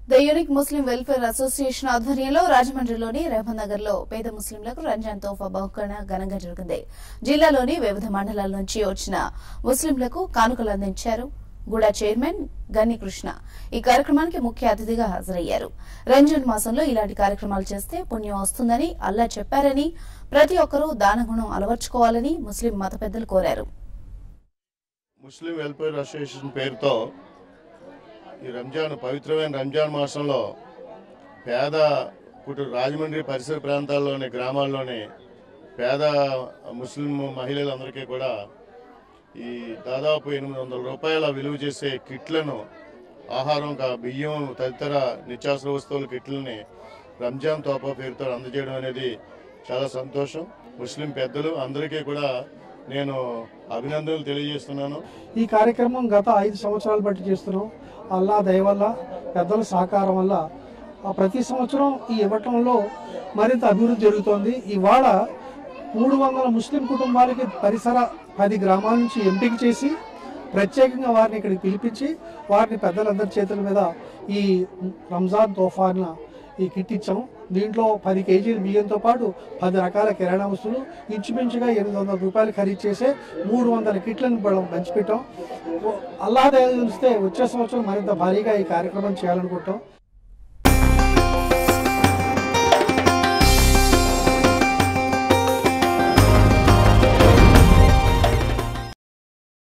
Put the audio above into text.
the unique Muslim welfare association ఆధ్వర్యంలో రాజమండ్రిలోని రెహమాన్ నగర్ లో పేద ముస్లింలకు రంజాన్ తోఫా బహుకరణ ఘనంగా జరిగింది జిల్లాలోని వివిధ మండలాల నుంచి వచ్చిన ముస్లింలకు కానుకలు అందించారు గూడా చైర్మన్ గన్ని కృష్ణ ఈ కార్యక్రమానికి ముఖ్య అతిథిగా హాజరయ్యారు రంజాన్ మాసంలో ఇలాంటి కార్యక్రమాలు చేస్తే పుణ్యం వస్తుందని అల్లా చెప్పారని ప్రతి ఒక్కరూ దానగుణం అలవర్చుకోవాలని ముస్లిం మత పెద్దలు కోరారు ముస్లిం వెల్ఫేర్ అసోసియేషన్ పేరుతో ఈ రంజాన్ పవిత్రమైన రంజాన్ మాసంలో పేద కుటు రాజమండ్రి పరిసర ప్రాంతాల్లోని గ్రామాల్లోని పేద ముస్లిం మహిళలందరికీ కూడా ఈ దాదాపు ఎనిమిది వందల రూపాయల విలువ చేసే కిట్లను ఆహారం కా- బియ్యం తదితర నిత్యావసర వస్తువుల కిట్లని రంజాన్ తోపా పేరుతో అందజేయడం అనేది చాలా సంతోషం ముస్లిం పెద్దలు అందరికీ కూడా నేను అభినందనలు తెలియజేస్తున్నాను ఈ కార్యక్రమం గత ఐదు సంవత్సరాలు బట్టి చేస్తున్నాం అల్లా దయ వల్ల పెద్దల సహకారం వల్ల ఆ ప్రతి సంవత్సరం ఈ ఇవ్వటంలో మరింత అభివృద్ధి జరుగుతోంది ఇవాళ మూడు వందల ముస్లిం కుటుంబాలకి పరిసర పది గ్రామాల నుంచి ఎంపిక చేసి ప్రత్యేకంగా వారిని ఇక్కడికి పిలిపించి వారిని పెద్దలందరి చేతుల మీద ఈ రంజాన్ తోఫాన ఈ కిట్ ఇచ్చాం దీంట్లో పది కేజీల బియ్యంతో పాటు పది రకాల కిరాణా వస్తువులు ఇంచుమించుగా ఎనిమిది వందల రూపాయలు ఖరీదు చేసే మూడు వందల కిట్లను మనం పంచిపెట్టాం అల్లాహ్ దయ తెలిస్తే వచ్చే సంవత్సరం మరింత భారీగా ఈ కార్యక్రమం చేయాలనుకుంటాం